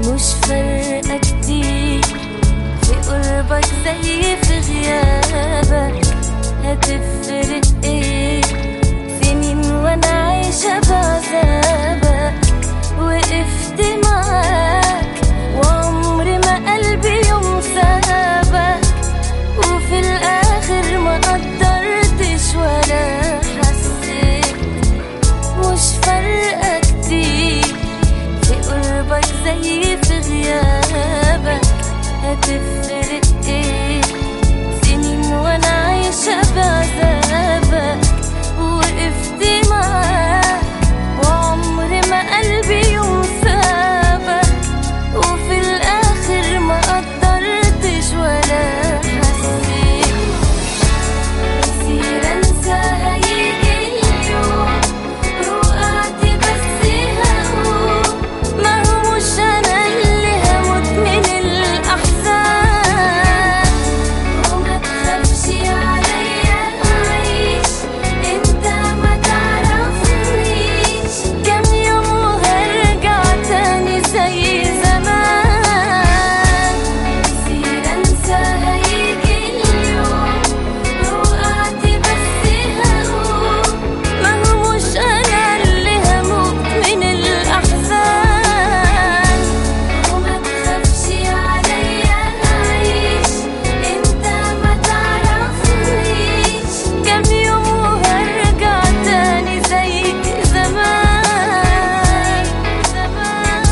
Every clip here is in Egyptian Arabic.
مش فارقة كتير في قربك زي في غيابك هتفرق ايه سنين وانا عايشة بعذابك وقفت معاك وعمر ما قلبي يوم سابك وفي الاخر ما قدرتش ولا حسيت مش فارقة كتير في قربك زي في غيابك هتفرق ايه سنين وانا عايشة بعذابك وقفت معاك وعمر ما قلبي يوم سابك وفي الاخر ما قدرتش ولا حسيت كتير انسى هيجي اليوم وقعت بس هقوم ما هو مش انا اللي هموت من الاحزان وما تخافش عليا اعيش انت ما تعرفنيش كم يوم وهرجع تاني زي زمان كتير انسى هيجي اليوم وقعت بس هقوم ما هو مش انا اللي هموت من الاحزان وما تخافش عليا اعيش انت ما تعرفنيش كم يوم وهرجع تاني زي زمان زمان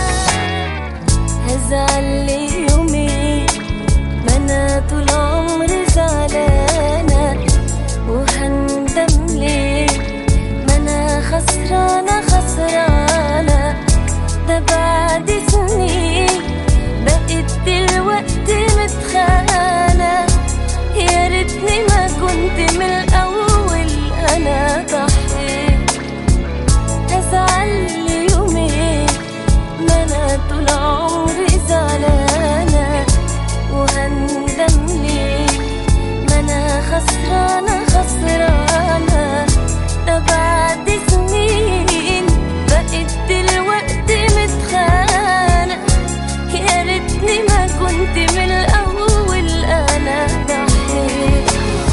هزعل لي يومين ما انا طول عمري زعلانة وهندم ليه ما انا خسرانة خسرانة ده بعد سنين بقيت دلوقتي متخانة يا ريتني ما كنت من الأول أنا ضحيت هزعل لي يومين ما انا طول عمري زعلانة وهندم ليه ما انا خسرانة خسرانة ده بعد سنين بقيت دلوقتي متخانة يا ريتني ما كنت من الأول أنا ضحيت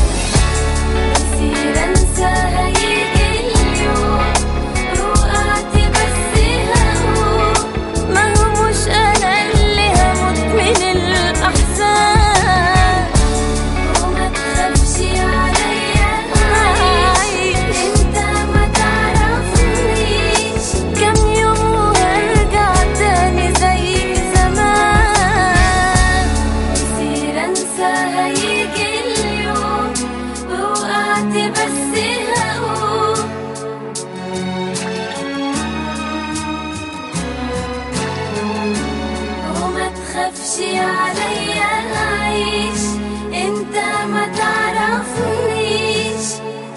كتير انسى هيجي اليوم وقعت بس هقوم ما هو مش انا اللي هموت من الاحزان وما تخافش عليا اعيش انت ما تعرفنيش كم يوم وهرجع تاني زي زمان كتير انسى هيجي اليوم وقعت بس هقوم وما تخافش عليا اعيش انت ما تعرفنيش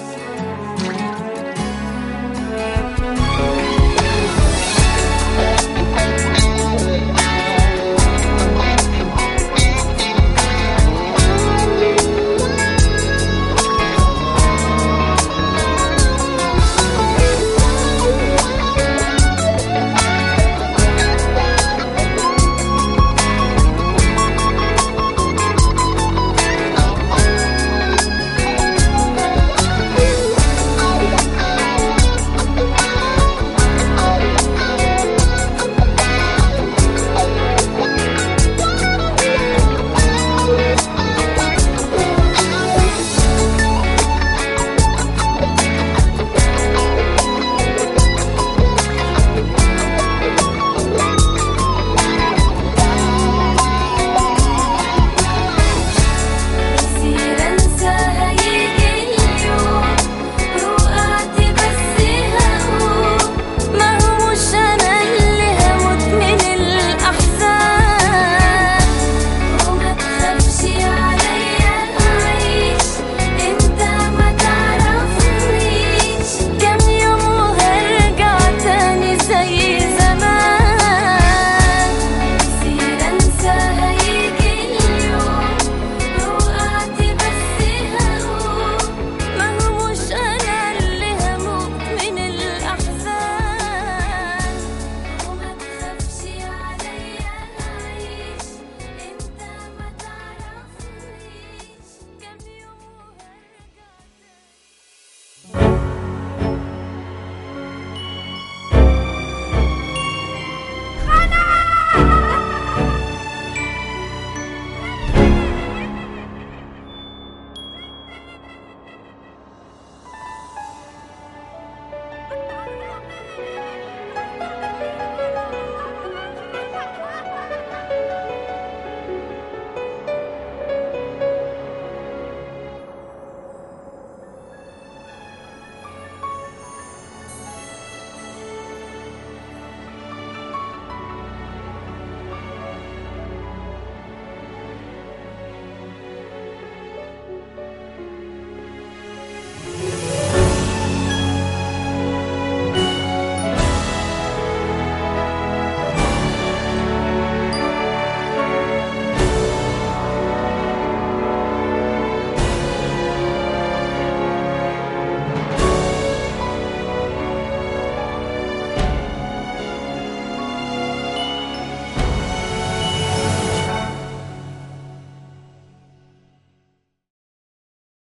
كتير انسى هيجي اليوم وقعت بس هقوم ما هو مش انا اللي هموت من الاحزان وما تخافش عليا اعيش انت ما تعرفنيش كم يوم وهرجع تاني زي